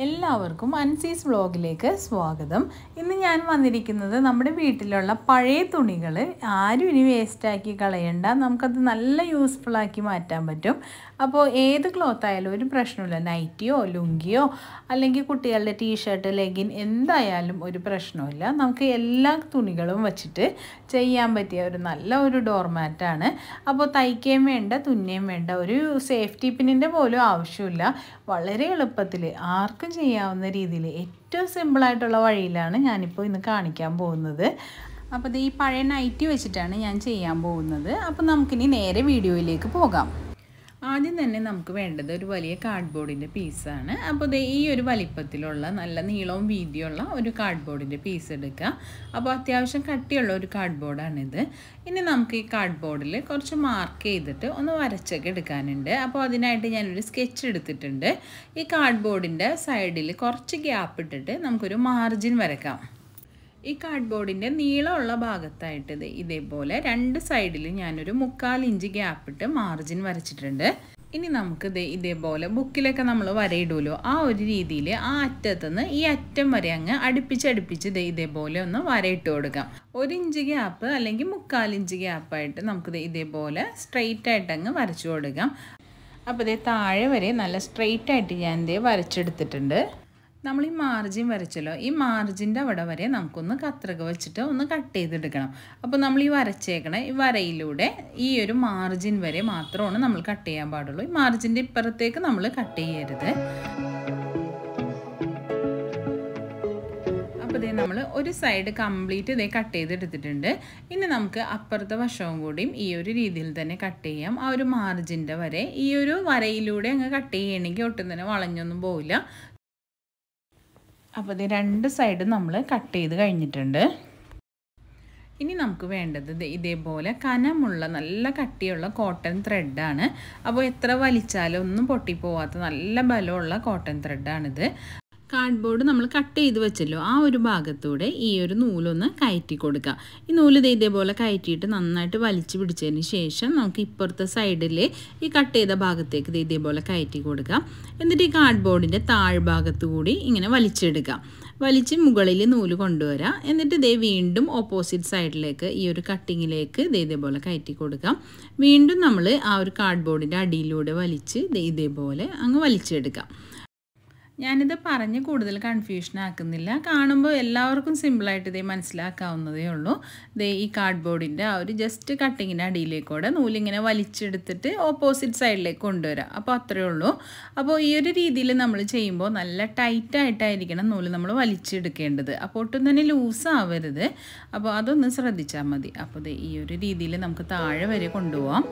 എല്ലാവർക്കും അൻസീസ് വ്ളോഗിലേക്ക് സ്വാഗതം ഇന്ന് ഞാൻ വന്നിരിക്കുന്നത് നമ്മുടെ വീട്ടിലുള്ള പഴയ തുണികൾ ആരും ഇനി വേസ്റ്റാക്കി കളയണ്ട നമുക്കത് നല്ല യൂസ്ഫുള്ളാക്കി മാറ്റാൻ പറ്റും അപ്പോൾ ഏത് ക്ലോത്ത് ആയാലും ഒരു പ്രശ്നമില്ല നൈറ്റിയോ ലുങ്കിയോ അല്ലെങ്കിൽ കുട്ടികളുടെ ടീഷർട്ട് ലെഗിൻ എന്തായാലും ഒരു പ്രശ്നമില്ല നമുക്ക് എല്ലാ തുണികളും വച്ചിട്ട് ചെയ്യാൻ പറ്റിയ ഒരു നല്ല ഒരു ഡോർമാറ്റാണ് അപ്പോൾ തയ്ക്കുകയും വേണ്ട തുന്നുകയും വേണ്ട ഒരു സേഫ്റ്റി പിന്നിൻ്റെ പോലും ആവശ്യമില്ല വളരെ എളുപ്പത്തിൽ ആർക്കും ചെയ്യാവുന്ന രീതിയിൽ ഏറ്റവും സിമ്പിളായിട്ടുള്ള വഴിയിലാണ് ഞാനിപ്പോൾ ഇന്ന് കാണിക്കാൻ പോകുന്നത് അപ്പോൾ ഇത് ഈ പഴയ നൈറ്റി വെച്ചിട്ടാണ് ഞാൻ ചെയ്യാൻ പോകുന്നത് അപ്പോൾ നമുക്കിനി നേരെ വീഡിയോയിലേക്ക് പോകാം ആദ്യം തന്നെ നമുക്ക് വേണ്ടത് ഒരു വലിയ കാർഡ്ബോർഡിൻ്റെ പീസാണ് അപ്പോൾ ദേ ഈ ഒരു വലിപ്പത്തിലുള്ള നല്ല നീളവും വീതിയുള്ള ഒരു കാർഡ്ബോർഡിൻ്റെ പീസ് എടുക്കുക അപ്പോൾ അത്യാവശ്യം കട്ടിയുള്ള ഒരു കാർഡ്ബോർഡാണിത് ഇനി നമുക്ക് ഈ കാർഡ്ബോർഡിൽ കുറച്ച് മാർക്ക് ചെയ്തിട്ട് ഒന്ന് വരച്ചൊക്കെ എടുക്കാനുണ്ട് അപ്പോൾ അതിനായിട്ട് ഞാനൊരു സ്കെച്ച് എടുത്തിട്ടുണ്ട് ഈ കാർഡ്ബോർഡിൻ്റെ സൈഡിൽ കുറച്ച് ഗ്യാപ്പ് ഇട്ടിട്ട് നമുക്കൊരു മാർജിൻ വരക്കാം ഈ കാർഡ്ബോർഡിൻ്റെ നീളമുള്ള ഭാഗത്തായിട്ട് ഇത് ഇതേപോലെ രണ്ട് സൈഡിൽ ഞാനൊരു മുക്കാൽ ഇഞ്ച് ഗ്യാപ്പ് ഇട്ട് മാർജിൻ വരച്ചിട്ടുണ്ട് ഇനി നമുക്ക് ഇത് ഇതേപോലെ ബുക്കിലൊക്കെ നമ്മൾ വരയിടുമല്ലോ ആ ഒരു രീതിയിൽ ആ അറ്റത്തുനിന്ന് ഈ അറ്റം വരെ അങ്ങ് അടുപ്പിച്ചടുപ്പിച്ച് ഇത് ഇതേപോലെ ഒന്ന് വരയിട്ട് കൊടുക്കാം ഒരു ഇഞ്ച് ഗ്യാപ്പ് അല്ലെങ്കിൽ മുക്കാൽ ഇഞ്ച് ഗ്യാപ്പായിട്ട് നമുക്കിത് ഇതേപോലെ സ്ട്രെയിറ്റ് ആയിട്ട് അങ്ങ് വരച്ചു കൊടുക്കാം അപ്പോൾ ഇതേ താഴെ വരെ നല്ല സ്ട്രെയിറ്റ് ആയിട്ട് ഞാൻ ഇതേ വരച്ചെടുത്തിട്ടുണ്ട് നമ്മൾ ഈ മാർജിൻ വരച്ചല്ലോ ഈ മാർജിൻ്റെ അവിടെ വരെ നമുക്കൊന്ന് കത്രിക വെച്ചിട്ട് ഒന്ന് കട്ട് ചെയ്തെടുക്കണം അപ്പോൾ നമ്മൾ ഈ വരച്ചേക്കണ ഈ വരയിലൂടെ ഈ ഒരു മാർജിൻ വരെ മാത്രമാണ് നമ്മൾ കട്ട് ചെയ്യാൻ പാടുള്ളൂ ഈ മാർജിൻ്റെ ഇപ്പുറത്തേക്ക് നമ്മൾ കട്ട് ചെയ്യരുത് അപ്പോൾ ഇതേ നമ്മൾ ഒരു സൈഡ് കംപ്ലീറ്റ് ഇതേ കട്ട് ചെയ്തെടുത്തിട്ടുണ്ട് ഇനി നമുക്ക് അപ്പുറത്തെ വശവും കൂടിയും ഈ ഒരു രീതിയിൽ തന്നെ കട്ട് ചെയ്യാം ആ ഒരു മാർജിൻ്റെ വരെ ഈ ഒരു വരയിലൂടെ അങ്ങ് കട്ട് ചെയ്യണമെങ്കിൽ ഒട്ടും തന്നെ വളഞ്ഞൊന്നും പോവില്ല അപ്പോൾ ഇത് രണ്ട് സൈഡും നമ്മൾ കട്ട് ചെയ്ത് കഴിഞ്ഞിട്ടുണ്ട് ഇനി നമുക്ക് വേണ്ടത് ഇതേപോലെ കനമുള്ള നല്ല കട്ടിയുള്ള കോട്ടൺ ത്രെഡാണ് അപ്പോൾ എത്ര വലിച്ചാലും ഒന്നും പൊട്ടിപ്പോവാത്ത നല്ല ബലമുള്ള കോട്ടൺ ത്രെഡാണിത് കാർഡ്ബോർഡ് നമ്മൾ കട്ട് ചെയ്ത് വെച്ചല്ലോ ആ ഒരു ഭാഗത്തൂടെ ഈ ഒരു നൂലൊന്ന് കയറ്റി കൊടുക്കുക ഈ നൂല് ഇത് ഇതേപോലെ കയറ്റിയിട്ട് നന്നായിട്ട് വലിച്ചു പിടിച്ചതിന് ശേഷം നമുക്ക് ഇപ്പുറത്തെ സൈഡിൽ ഈ കട്ട് ചെയ്ത ഭാഗത്തേക്ക് ഇത് ഇതേപോലെ കയറ്റി കൊടുക്കാം എന്നിട്ട് ഈ കാർഡ്ബോർഡിൻ്റെ താഴ്ഭാഗത്തു കൂടി ഇങ്ങനെ വലിച്ചെടുക്കാം വലിച്ച് മുകളിൽ നൂല് കൊണ്ടുവരാം എന്നിട്ട് ഇതേ വീണ്ടും ഓപ്പോസിറ്റ് സൈഡിലേക്ക് ഈ ഒരു കട്ടിങ്ങിലേക്ക് ഇത് ഇതേപോലെ കയറ്റി കൊടുക്കാം വീണ്ടും നമ്മൾ ആ ഒരു കാർഡ്ബോർഡിൻ്റെ അടിയിലൂടെ വലിച്ച് ഇതേപോലെ അങ്ങ് വലിച്ചെടുക്കാം ഞാനിത് പറഞ്ഞ് കൂടുതൽ കൺഫ്യൂഷൻ ആക്കുന്നില്ല കാണുമ്പോൾ എല്ലാവർക്കും സിമ്പിളായിട്ട് ഇതേ മനസ്സിലാക്കാവുന്നതേ ഉള്ളൂ ദേ ഈ കാർഡ്ബോർഡിൻ്റെ ആ ഒരു ജസ്റ്റ് കട്ടിങ്ങിൻ്റെ അടിയിലേക്കൂടെ നൂലിങ്ങനെ വലിച്ചെടുത്തിട്ട് ഓപ്പോസിറ്റ് സൈഡിലേക്ക് കൊണ്ടുവരാം അപ്പോൾ അത്രയേ ഉള്ളൂ അപ്പോൾ ഈ ഒരു രീതിയിൽ നമ്മൾ ചെയ്യുമ്പോൾ നല്ല ടൈറ്റായിട്ടായിരിക്കണം നൂല് നമ്മൾ വലിച്ചെടുക്കേണ്ടത് അപ്പോൾ ഒട്ടും തന്നെ ലൂസ് ആവരുത് അപ്പോൾ അതൊന്ന് ശ്രദ്ധിച്ചാൽ മതി അപ്പോൾ ഈ ഒരു രീതിയിൽ നമുക്ക് താഴെ വരെ കൊണ്ടുപോകാം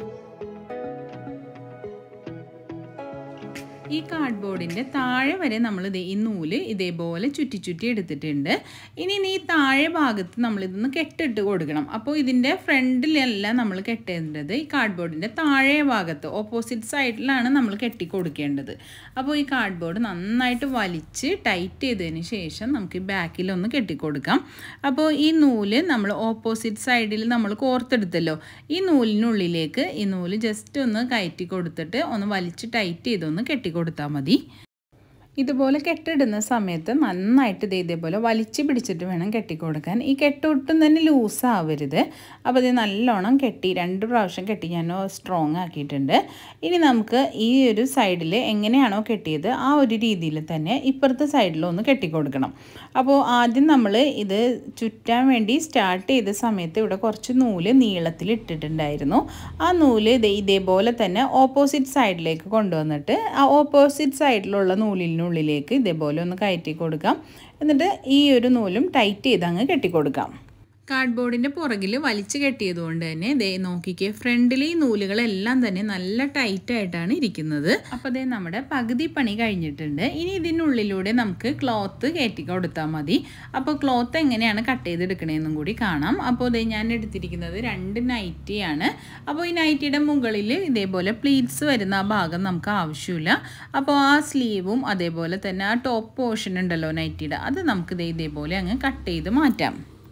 ഈ കാർഡ്ബോർഡിൻ്റെ താഴെ വരെ നമ്മൾ ഇത് ഈ നൂല് ഇതേപോലെ ചുറ്റി ചുറ്റി എടുത്തിട്ടുണ്ട് ഇനി ഈ താഴെ ഭാഗത്ത് നമ്മൾ ഇതൊന്ന് കെട്ടിട്ട് കൊടുക്കണം അപ്പോൾ ഇതിൻ്റെ ഫ്രണ്ടിലല്ല നമ്മൾ കെട്ടേണ്ടത് ഈ കാർഡ്ബോർഡിൻ്റെ താഴെ ഭാഗത്ത് ഓപ്പോസിറ്റ് സൈഡിലാണ് നമ്മൾ കെട്ടി കൊടുക്കേണ്ടത് അപ്പോൾ ഈ കാർഡ്ബോർഡ് നന്നായിട്ട് വലിച്ച് ടൈറ്റ് ചെയ്തതിന് ശേഷം നമുക്ക് ഈ ബാക്കിലൊന്ന് കെട്ടിക്കൊടുക്കാം അപ്പോൾ ഈ നൂല് നമ്മൾ ഓപ്പോസിറ്റ് സൈഡിൽ നമ്മൾ കോർത്തെടുത്തല്ലോ ഈ നൂലിനുള്ളിലേക്ക് ഈ നൂല് ജസ്റ്റ് ഒന്ന് കയറ്റി കൊടുത്തിട്ട് ഒന്ന് വലിച്ച് ടൈറ്റ് ചെയ്തൊന്ന് കെട്ടി കൊടുത്താൽ മതി ഇതുപോലെ കെട്ടിടുന്ന സമയത്ത് നന്നായിട്ട് ഇത് ഇതേപോലെ വലിച്ചു പിടിച്ചിട്ട് വേണം കെട്ടിക്കൊടുക്കാൻ ഈ കെട്ട് ഒട്ടും തന്നെ ലൂസ് ആവരുത് അപ്പോൾ ഇത് നല്ലോണം കെട്ടി രണ്ട് പ്രാവശ്യം കെട്ടി ഞാൻ സ്ട്രോങ് ആക്കിയിട്ടുണ്ട് ഇനി നമുക്ക് ഈ ഒരു സൈഡിൽ എങ്ങനെയാണോ കെട്ടിയത് ആ ഒരു രീതിയിൽ തന്നെ ഇപ്പുറത്തെ സൈഡിലും ഒന്ന് കെട്ടിക്കൊടുക്കണം അപ്പോൾ ആദ്യം നമ്മൾ ഇത് ചുറ്റാൻ വേണ്ടി സ്റ്റാർട്ട് ചെയ്ത സമയത്ത് ഇവിടെ കുറച്ച് നൂല് നീളത്തിൽ ഇട്ടിട്ടുണ്ടായിരുന്നു ആ നൂല് ഇത് ഇതേപോലെ തന്നെ ഓപ്പോസിറ്റ് സൈഡിലേക്ക് കൊണ്ടുവന്നിട്ട് ആ ഓപ്പോസിറ്റ് സൈഡിലുള്ള നൂലിൽ ഉള്ളിലേക്ക് ഇതേപോലെ ഒന്ന് കയറ്റി കൊടുക്കാം എന്നിട്ട് ഈ ഒരു നൂലും ടൈറ്റ് ചെയ്ത് അങ്ങ് കെട്ടിക്കൊടുക്കാം കാർഡ്ബോർഡിൻ്റെ പുറകിൽ വലിച്ചു കെട്ടിയതുകൊണ്ട് തന്നെ ദേ നോക്കിക്കേ ഫ്രണ്ടിൽ ഈ നൂലുകളെല്ലാം തന്നെ നല്ല ടൈറ്റായിട്ടാണ് ഇരിക്കുന്നത് അപ്പോൾ ദേ നമ്മുടെ പകുതി പണി കഴിഞ്ഞിട്ടുണ്ട് ഇനി ഇതിനുള്ളിലൂടെ നമുക്ക് ക്ലോത്ത് കയറ്റി കൊടുത്താൽ മതി അപ്പോൾ ക്ലോത്ത് എങ്ങനെയാണ് കട്ട് ചെയ്തെടുക്കണേന്നും കൂടി കാണാം അപ്പോൾ ദേ ഞാൻ എടുത്തിരിക്കുന്നത് രണ്ട് നൈറ്റിയാണ് അപ്പോൾ ഈ നൈറ്റിയുടെ മുകളിൽ ഇതേപോലെ പ്ലീറ്റ്സ് വരുന്ന ആ ഭാഗം നമുക്ക് ആവശ്യമില്ല അപ്പോൾ ആ സ്ലീവും അതേപോലെ തന്നെ ആ ടോപ്പ് പോർഷൻ ഉണ്ടല്ലോ നൈറ്റിയുടെ അത് നമുക്ക് ദേ ഇതേപോലെ അങ്ങ് കട്ട് ചെയ്ത് മാറ്റാം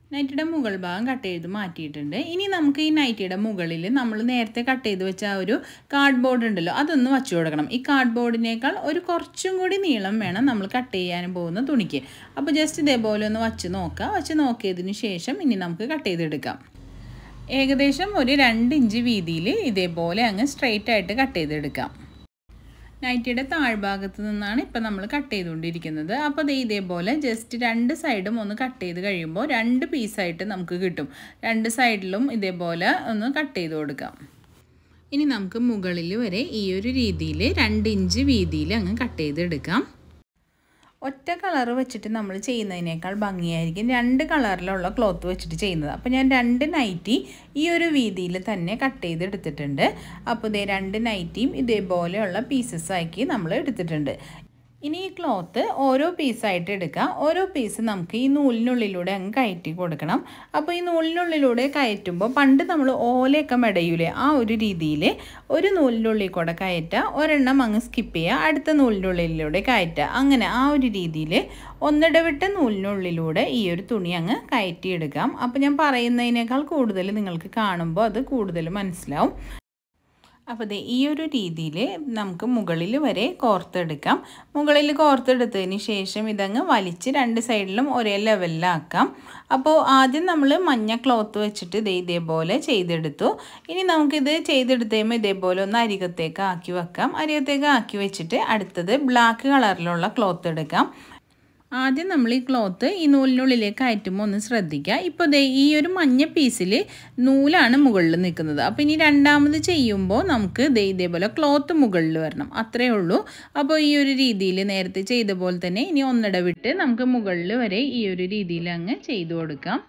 നൈറ്റിയുടെ മുകൾ ഭാഗം കട്ട് ചെയ്ത് മാറ്റിയിട്ടുണ്ട് ഇനി നമുക്ക് ഈ നൈറ്റിയുടെ മുകളിൽ നമ്മൾ നേരത്തെ കട്ട് ചെയ്ത് വെച്ച ആ ഒരു കാർഡ് ബോർഡ് ഉണ്ടല്ലോ അതൊന്ന് വച്ചു കൊടുക്കണം ഈ കാർഡ് ബോർഡിനേക്കാൾ ഒരു കുറച്ചും കൂടി നീളം വേണം നമ്മൾ കട്ട് ചെയ്യാൻ പോകുന്ന തുണിക്ക് അപ്പോൾ ജസ്റ്റ് ഇതേപോലെ ഒന്ന് വച്ച് നോക്കാം വച്ച് നോക്കിയതിന് ശേഷം ഇനി നമുക്ക് കട്ട് ചെയ്തെടുക്കാം ഏകദേശം ഒരു രണ്ട് ഇഞ്ച് വീതിയിൽ ഇതേപോലെ അങ്ങ് സ്ട്രെയിറ്റ് ആയിട്ട് കട്ട് ചെയ്തെടുക്കാം നൈറ്റിയുടെ താഴ്ഭാഗത്ത് നിന്നാണ് ഇപ്പം നമ്മൾ കട്ട് ചെയ്തുകൊണ്ടിരിക്കുന്നത് അപ്പോൾ അത് ഇതേപോലെ ജസ്റ്റ് രണ്ട് സൈഡും ഒന്ന് കട്ട് ചെയ്ത് കഴിയുമ്പോൾ രണ്ട് പീസായിട്ട് നമുക്ക് കിട്ടും രണ്ട് സൈഡിലും ഇതേപോലെ ഒന്ന് കട്ട് ചെയ്ത് കൊടുക്കാം ഇനി നമുക്ക് മുകളിൽ വരെ ഈ ഒരു രീതിയിൽ രണ്ട് ഇഞ്ച് വീതിയിൽ അങ്ങ് കട്ട് ചെയ്തെടുക്കാം ഒറ്റ കളർ വെച്ചിട്ട് നമ്മൾ ചെയ്യുന്നതിനേക്കാൾ ഭംഗിയായിരിക്കും രണ്ട് കളറിലുള്ള ക്ലോത്ത് വെച്ചിട്ട് ചെയ്യുന്നത് അപ്പോൾ ഞാൻ രണ്ട് നൈറ്റി ഈ ഒരു വീതിയിൽ തന്നെ കട്ട് ചെയ്ത് എടുത്തിട്ടുണ്ട് അപ്പോൾ ഇതേ രണ്ട് നൈറ്റിയും ഇതേപോലെയുള്ള പീസസ് ആക്കി നമ്മൾ എടുത്തിട്ടുണ്ട് ഇനി ഈ ക്ലോത്ത് ഓരോ പീസായിട്ട് എടുക്കാം ഓരോ പീസ് നമുക്ക് ഈ നൂലിനുള്ളിലൂടെ അങ്ങ് കയറ്റി കൊടുക്കണം അപ്പോൾ ഈ നൂലിനുള്ളിലൂടെ കയറ്റുമ്പോൾ പണ്ട് നമ്മൾ ഓലയൊക്കെ മെടയൂലേ ആ ഒരു രീതിയിൽ ഒരു നൂലിൻ്റെ ഉള്ളിൽ കൂടെ കയറ്റുക ഒരെണ്ണം അങ്ങ് സ്കിപ്പ് ചെയ്യുക അടുത്ത നൂലിൻ്റെ ഉള്ളിലൂടെ കയറ്റുക അങ്ങനെ ആ ഒരു രീതിയിൽ ഒന്നിടവിട്ട നൂലിനുള്ളിലൂടെ ഈ ഒരു തുണി അങ്ങ് കയറ്റിയെടുക്കാം അപ്പോൾ ഞാൻ പറയുന്നതിനേക്കാൾ കൂടുതൽ നിങ്ങൾക്ക് കാണുമ്പോൾ അത് കൂടുതൽ മനസ്സിലാവും അപ്പോൾ ദേ ഈ ഒരു രീതിയിൽ നമുക്ക് മുകളിൽ വരെ കോർത്തെടുക്കാം മുകളിൽ കോർത്തെടുത്തതിന് ശേഷം ഇതങ്ങ് വലിച്ച് രണ്ട് സൈഡിലും ഒരേ ലെവലിലാക്കാം അപ്പോൾ ആദ്യം നമ്മൾ മഞ്ഞ ക്ലോത്ത് വെച്ചിട്ട് ഇതേ ഇതേപോലെ ചെയ്തെടുത്തു ഇനി നമുക്കിത് ചെയ്തെടുത്ത് കഴിയുമ്പോൾ ഇതേപോലെ ഒന്ന് അരികത്തേക്ക് ആക്കി വെക്കാം അരികത്തേക്ക് ആക്കി വെച്ചിട്ട് അടുത്തത് ബ്ലാക്ക് കളറിലുള്ള ക്ലോത്ത് എടുക്കാം ആദ്യം നമ്മൾ ഈ ക്ലോത്ത് ഈ നൂലിനുള്ളിലേക്ക് കയറ്റുമ്പോൾ ഒന്ന് ശ്രദ്ധിക്കുക ഇപ്പോൾ ദേ ഈ ഒരു മഞ്ഞ പീസിൽ നൂലാണ് മുകളിൽ നിൽക്കുന്നത് അപ്പോൾ ഇനി രണ്ടാമത് ചെയ്യുമ്പോൾ നമുക്ക് ദേ ഇതേപോലെ ക്ലോത്ത് മുകളിൽ വരണം അത്രയേ ഉള്ളൂ അപ്പോൾ ഈ ഒരു രീതിയിൽ നേരത്തെ ചെയ്ത പോലെ തന്നെ ഇനി ഒന്നിടവിട്ട് നമുക്ക് മുകളിൽ വരെ ഈ ഒരു രീതിയിൽ അങ്ങ് ചെയ്തു കൊടുക്കാം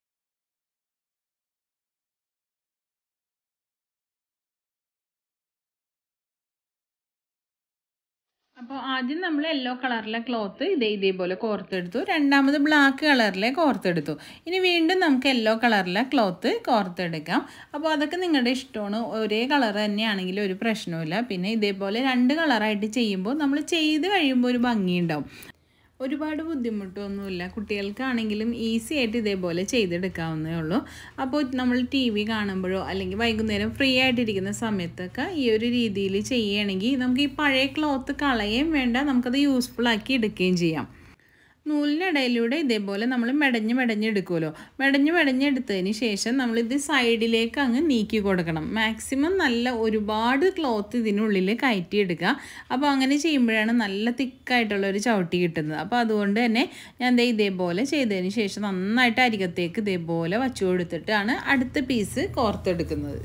അപ്പോൾ ആദ്യം നമ്മൾ യെല്ലോ കളറിലെ ക്ലോത്ത് ഇതേ ഇതേപോലെ കോർത്തെടുത്തു രണ്ടാമത് ബ്ലാക്ക് കളറിലെ കോർത്തെടുത്തു ഇനി വീണ്ടും നമുക്ക് യെല്ലോ കളറിലെ ക്ലോത്ത് കോർത്തെടുക്കാം അപ്പോൾ അതൊക്കെ നിങ്ങളുടെ ഇഷ്ടമാണ് ഒരേ കളർ തന്നെയാണെങ്കിൽ ഒരു പ്രശ്നവുമില്ല പിന്നെ ഇതേപോലെ രണ്ട് കളറായിട്ട് ചെയ്യുമ്പോൾ നമ്മൾ ചെയ്ത് കഴിയുമ്പോൾ ഒരു ഭംഗിയുണ്ടാവും ഒരുപാട് ബുദ്ധിമുട്ടൊന്നുമില്ല കുട്ടികൾക്കാണെങ്കിലും ഈസി ആയിട്ട് ഇതേപോലെ ചെയ്തെടുക്കാവുന്നേ ഉള്ളൂ അപ്പോൾ നമ്മൾ ടി വി കാണുമ്പോഴോ അല്ലെങ്കിൽ വൈകുന്നേരം ഫ്രീ ആയിട്ടിരിക്കുന്ന സമയത്തൊക്കെ ഈ ഒരു രീതിയിൽ ചെയ്യുകയാണെങ്കിൽ നമുക്ക് ഈ പഴയ ക്ലോത്ത് കളയുകയും വേണ്ട നമുക്കത് യൂസ്ഫുൾ ആക്കി എടുക്കുകയും ചെയ്യാം നൂലിനിടയിലൂടെ ഇതേപോലെ നമ്മൾ മെടഞ്ഞ് മെടഞ്ഞെടുക്കുമല്ലോ മെടഞ്ഞ് മെടഞ്ഞെടുത്തതിന് ശേഷം നമ്മളിത് സൈഡിലേക്ക് അങ്ങ് നീക്കി കൊടുക്കണം മാക്സിമം നല്ല ഒരുപാട് ക്ലോത്ത് ഇതിനുള്ളിൽ കയറ്റിയെടുക്കുക അപ്പോൾ അങ്ങനെ ചെയ്യുമ്പോഴാണ് നല്ല തിക്കായിട്ടുള്ള ഒരു ചവിട്ടി കിട്ടുന്നത് അപ്പോൾ അതുകൊണ്ട് തന്നെ ഞാൻ ദേ ഇതേപോലെ ചെയ്തതിന് ശേഷം നന്നായിട്ട് അരികത്തേക്ക് ഇതേപോലെ വച്ചു കൊടുത്തിട്ടാണ് അടുത്ത പീസ് കോർത്തെടുക്കുന്നത്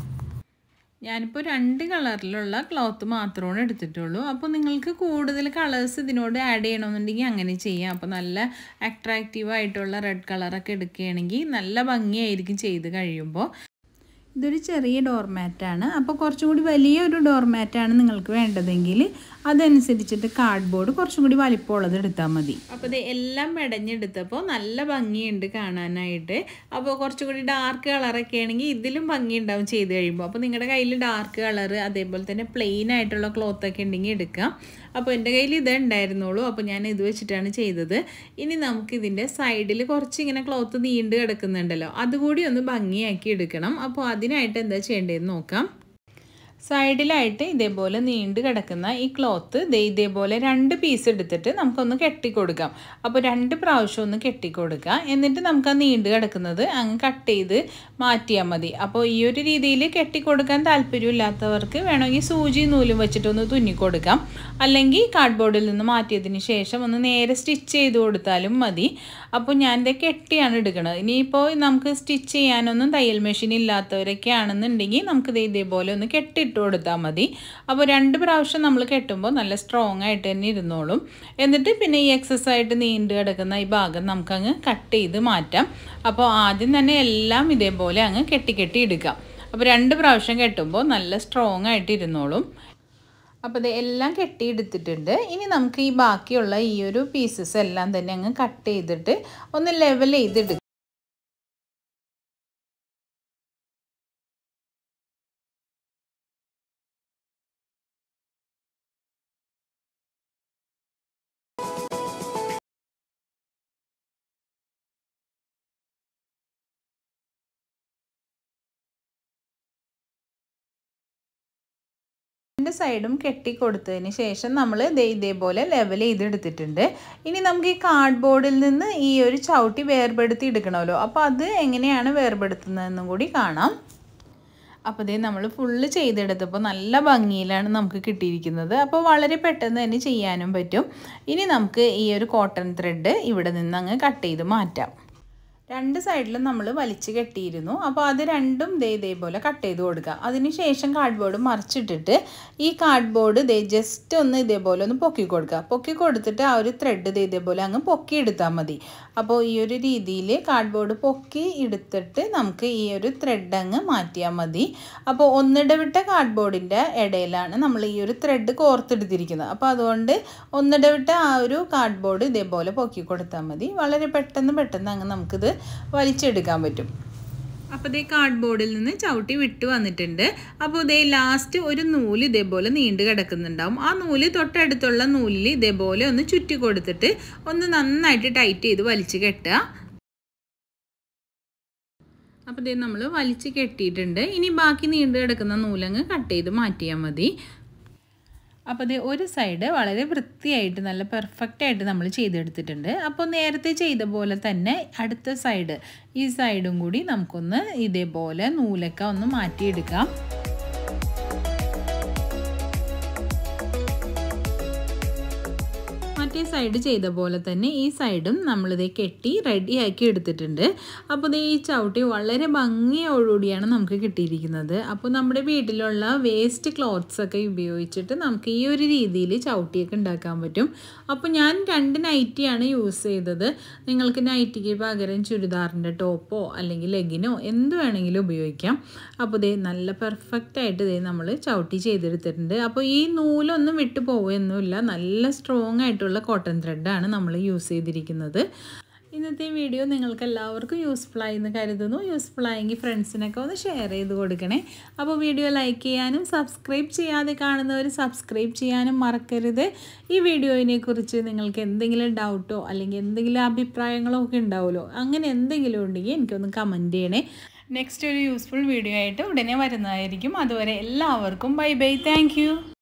ഞാനിപ്പോൾ രണ്ട് കളറിലുള്ള ക്ലോത്ത് മാത്രമാണ് എടുത്തിട്ടുള്ളൂ അപ്പോൾ നിങ്ങൾക്ക് കൂടുതൽ കളേഴ്സ് ഇതിനോട് ആഡ് ചെയ്യണമെന്നുണ്ടെങ്കിൽ അങ്ങനെ ചെയ്യാം അപ്പോൾ നല്ല അട്രാക്റ്റീവ് ആയിട്ടുള്ള റെഡ് കളറൊക്കെ എടുക്കുകയാണെങ്കിൽ നല്ല ഭംഗിയായിരിക്കും ചെയ്ത് കഴിയുമ്പോൾ ഇതൊരു ചെറിയ ഡോർമാറ്റാണ് അപ്പോൾ കുറച്ചും കൂടി വലിയൊരു ഡോർമാറ്റാണ് നിങ്ങൾക്ക് വേണ്ടതെങ്കിൽ അതനുസരിച്ചിട്ട് കാർഡ്ബോർഡ് കുറച്ചും കൂടി വലിപ്പമുള്ളത് എടുത്താൽ മതി അപ്പോൾ ഇത് എല്ലാം മെടഞ്ഞെടുത്തപ്പോൾ നല്ല ഭംഗിയുണ്ട് കാണാനായിട്ട് അപ്പോൾ കുറച്ചും കൂടി ഡാർക്ക് കളറൊക്കെ ആണെങ്കിൽ ഇതിലും ഭംഗിയുണ്ടാവും ചെയ്ത് കഴിയുമ്പോൾ അപ്പോൾ നിങ്ങളുടെ കയ്യിൽ ഡാർക്ക് കളർ അതേപോലെ തന്നെ പ്ലെയിൻ ആയിട്ടുള്ള ക്ലോത്തൊക്കെ ഉണ്ടെങ്കിൽ എടുക്കാം അപ്പോൾ എൻ്റെ കയ്യിൽ ഇത് ഉണ്ടായിരുന്നുള്ളൂ അപ്പോൾ ഞാൻ ഇത് വെച്ചിട്ടാണ് ചെയ്തത് ഇനി നമുക്ക് ഇതിൻ്റെ സൈഡിൽ കുറച്ച് ഇങ്ങനെ ക്ലോത്ത് നീണ്ട് കിടക്കുന്നുണ്ടല്ലോ അതുകൂടി ഒന്ന് ഭംഗിയാക്കി എടുക്കണം അപ്പോൾ അതിനായിട്ട് എന്താ ചെയ്യേണ്ടതെന്ന് നോക്കാം സൈഡിലായിട്ട് ഇതേപോലെ നീണ്ട് കിടക്കുന്ന ഈ ക്ലോത്ത് ദേ ഇതേപോലെ രണ്ട് പീസ് എടുത്തിട്ട് നമുക്കൊന്ന് കെട്ടിക്കൊടുക്കാം അപ്പോൾ രണ്ട് പ്രാവശ്യം ഒന്ന് കെട്ടിക്കൊടുക്കുക എന്നിട്ട് നമുക്ക് ആ നീണ്ട് കിടക്കുന്നത് അങ്ങ് കട്ട് ചെയ്ത് മാറ്റിയാൽ മതി അപ്പോൾ ഈ ഒരു രീതിയിൽ കെട്ടിക്കൊടുക്കാൻ താല്പര്യമില്ലാത്തവർക്ക് വേണമെങ്കിൽ സൂചി നൂലും വെച്ചിട്ടൊന്ന് തുന്നിക്കൊടുക്കാം അല്ലെങ്കിൽ കാർഡ്ബോർഡിൽ നിന്ന് മാറ്റിയതിന് ശേഷം ഒന്ന് നേരെ സ്റ്റിച്ച് ചെയ്ത് കൊടുത്താലും മതി അപ്പോൾ ഞാൻ ഇത് കെട്ടിയാണ് എടുക്കുന്നത് ഇനിയിപ്പോൾ നമുക്ക് സ്റ്റിച്ച് ചെയ്യാനൊന്നും തയ്യൽ മെഷീൻ ഇല്ലാത്തവരൊക്കെ ആണെന്നുണ്ടെങ്കിൽ നമുക്കിത് ഇതേപോലെ ഒന്ന് കെട്ടിട്ട് കൊടുത്താൽ മതി അപ്പോൾ രണ്ട് പ്രാവശ്യം നമ്മൾ കെട്ടുമ്പോൾ നല്ല സ്ട്രോങ് ആയിട്ട് തന്നെ ഇരുന്നോളും എന്നിട്ട് പിന്നെ ഈ എക്സസ് ആയിട്ട് നീണ്ടു കിടക്കുന്ന ഈ ഭാഗം നമുക്കങ്ങ് കട്ട് ചെയ്ത് മാറ്റാം അപ്പോൾ ആദ്യം തന്നെ എല്ലാം ഇതേപോലെ അങ്ങ് കെട്ടി കെട്ടി എടുക്കാം അപ്പോൾ രണ്ട് പ്രാവശ്യം കെട്ടുമ്പോൾ നല്ല സ്ട്രോങ് ആയിട്ട് ഇരുന്നോളും അപ്പോൾ ഇത് എല്ലാം കെട്ടിയെടുത്തിട്ടുണ്ട് ഇനി നമുക്ക് ഈ ബാക്കിയുള്ള ഈ ഒരു പീസസ് എല്ലാം തന്നെ അങ്ങ് കട്ട് ചെയ്തിട്ട് ഒന്ന് ലെവൽ ചെയ്തെടുക്കാം സൈഡും കെട്ടി കൊടുത്തതിന് ശേഷം നമ്മൾ ദേ ഇതേപോലെ ലെവൽ ചെയ്തെടുത്തിട്ടുണ്ട് ഇനി നമുക്ക് ഈ കാർഡ് ബോർഡിൽ നിന്ന് ഈ ഒരു ചവിട്ടി വേർപെടുത്തി എടുക്കണമല്ലോ അപ്പോൾ അത് എങ്ങനെയാണ് വേർപെടുത്തുന്നതെന്നും കൂടി കാണാം അപ്പോൾ ഇതേ നമ്മൾ ഫുള്ള് ചെയ്തെടുത്തപ്പോൾ നല്ല ഭംഗിയിലാണ് നമുക്ക് കിട്ടിയിരിക്കുന്നത് അപ്പോൾ വളരെ പെട്ടെന്ന് തന്നെ ചെയ്യാനും പറ്റും ഇനി നമുക്ക് ഈ ഒരു കോട്ടൺ ത്രെഡ് ഇവിടെ നിന്ന് അങ്ങ് കട്ട് ചെയ്ത് മാറ്റാം രണ്ട് സൈഡിലും നമ്മൾ വലിച്ചു കെട്ടിയിരുന്നു അപ്പോൾ അത് രണ്ടും ദേ ഇതേപോലെ കട്ട് ചെയ്ത് കൊടുക്കുക അതിനുശേഷം കാർഡ് ബോർഡ് മറിച്ചിട്ടിട്ട് ഈ കാർഡ് ബോർഡ് ദേ ജസ്റ്റ് ഒന്ന് ഇതേപോലെ ഒന്ന് പൊക്കി കൊടുക്കുക പൊക്കി കൊടുത്തിട്ട് ആ ഒരു ത്രെഡ് ദേ ഇതേപോലെ അങ്ങ് പൊക്കി എടുത്താൽ മതി അപ്പോൾ ഈ ഒരു രീതിയിൽ കാർഡ് ബോർഡ് പൊക്കി എടുത്തിട്ട് നമുക്ക് ഈ ഒരു ത്രെഡ് അങ്ങ് മാറ്റിയാൽ മതി അപ്പോൾ ഒന്നിടവിട്ട കാർഡ് ബോർഡിൻ്റെ ഇടയിലാണ് നമ്മൾ ഈ ഒരു ത്രെഡ് കോർത്തെടുത്തിരിക്കുന്നത് അപ്പോൾ അതുകൊണ്ട് ഒന്നിടവിട്ട ആ ഒരു കാർഡ് ബോർഡ് ഇതേപോലെ പൊക്കി കൊടുത്താൽ മതി വളരെ പെട്ടെന്ന് പെട്ടെന്ന് അങ്ങ് നമുക്കിത് വലിച്ചെടുക്കാൻ പറ്റും അപ്പോൾ ഇതേ കാർഡ് ബോർഡിൽ നിന്ന് ചവിട്ടി വിട്ട് വന്നിട്ടുണ്ട് അപ്പോൾ ഇതേ ലാസ്റ്റ് ഒരു നൂല് ഇതേപോലെ നീണ്ടു കിടക്കുന്നുണ്ടാവും ആ നൂല് തൊട്ടടുത്തുള്ള നൂലിൽ ഇതേപോലെ ഒന്ന് ചുറ്റി കൊടുത്തിട്ട് ഒന്ന് നന്നായിട്ട് ടൈറ്റ് ചെയ്ത് വലിച്ച് കെട്ടുക അപ്പോൾ ഇതേ നമ്മൾ വലിച്ച് കെട്ടിയിട്ടുണ്ട് ഇനി ബാക്കി നീണ്ടു കിടക്കുന്ന നൂലങ്ങ് കട്ട് ചെയ്ത് മാറ്റിയാൽ മതി അപ്പോൾ ഇത് ഒരു സൈഡ് വളരെ വൃത്തിയായിട്ട് നല്ല പെർഫെക്റ്റ് ആയിട്ട് നമ്മൾ ചെയ്തെടുത്തിട്ടുണ്ട് അപ്പോൾ നേരത്തെ ചെയ്ത പോലെ തന്നെ അടുത്ത സൈഡ് ഈ സൈഡും കൂടി നമുക്കൊന്ന് ഇതേപോലെ നൂലൊക്കെ ഒന്ന് മാറ്റിയെടുക്കാം മറ്റേ സൈഡ് ചെയ്ത പോലെ തന്നെ ഈ സൈഡും നമ്മളിത് കെട്ടി റെഡിയാക്കി എടുത്തിട്ടുണ്ട് അപ്പോൾ ഇത് ഈ ചവിട്ടി വളരെ ഭംഗിയോടുകൂടിയാണ് നമുക്ക് കിട്ടിയിരിക്കുന്നത് അപ്പോൾ നമ്മുടെ വീട്ടിലുള്ള വേസ്റ്റ് ക്ലോത്ത്സ് ഒക്കെ ഉപയോഗിച്ചിട്ട് നമുക്ക് ഈ ഒരു രീതിയിൽ ചവിട്ടിയൊക്കെ ഉണ്ടാക്കാൻ പറ്റും അപ്പോൾ ഞാൻ രണ്ട് നൈറ്റിയാണ് യൂസ് ചെയ്തത് നിങ്ങൾക്ക് നൈറ്റിക്ക് പകരം ചുരിദാറിൻ്റെ ടോപ്പോ അല്ലെങ്കിൽ ലെഗിനോ എന്ത് വേണമെങ്കിലും ഉപയോഗിക്കാം അപ്പോൾ ഇതേ നല്ല പെർഫെക്റ്റ് ആയിട്ട് ഇതേ നമ്മൾ ചവിട്ടി ചെയ്തെടുത്തിട്ടുണ്ട് അപ്പോൾ ഈ നൂലൊന്നും വിട്ടു പോവുകയൊന്നുമില്ല നല്ല സ്ട്രോങ് ആയിട്ടുള്ള കോട്ടൺ ത്രെഡാണ് നമ്മൾ യൂസ് ചെയ്തിരിക്കുന്നത് ഇന്നത്തെ വീഡിയോ നിങ്ങൾക്ക് എല്ലാവർക്കും യൂസ്ഫുൾ ആയി എന്ന് കരുതുന്നു യൂസ്ഫുൾ ആയെങ്കിൽ ഫ്രണ്ട്സിനൊക്കെ ഒന്ന് ഷെയർ ചെയ്ത് കൊടുക്കണേ അപ്പോൾ വീഡിയോ ലൈക്ക് ചെയ്യാനും സബ്സ്ക്രൈബ് ചെയ്യാതെ കാണുന്നവർ സബ്സ്ക്രൈബ് ചെയ്യാനും മറക്കരുത് ഈ വീഡിയോയിനെ കുറിച്ച് നിങ്ങൾക്ക് എന്തെങ്കിലും ഡൗട്ടോ അല്ലെങ്കിൽ എന്തെങ്കിലും അഭിപ്രായങ്ങളോ ഒക്കെ ഉണ്ടാവുമല്ലോ അങ്ങനെ എന്തെങ്കിലും ഉണ്ടെങ്കിൽ എനിക്കൊന്ന് കമൻറ്റ് ചെയ്യണേ നെക്സ്റ്റ് ഒരു യൂസ്ഫുൾ വീഡിയോ ആയിട്ട് ഉടനെ വരുന്നതായിരിക്കും അതുവരെ എല്ലാവർക്കും ബൈ ബൈ താങ്ക്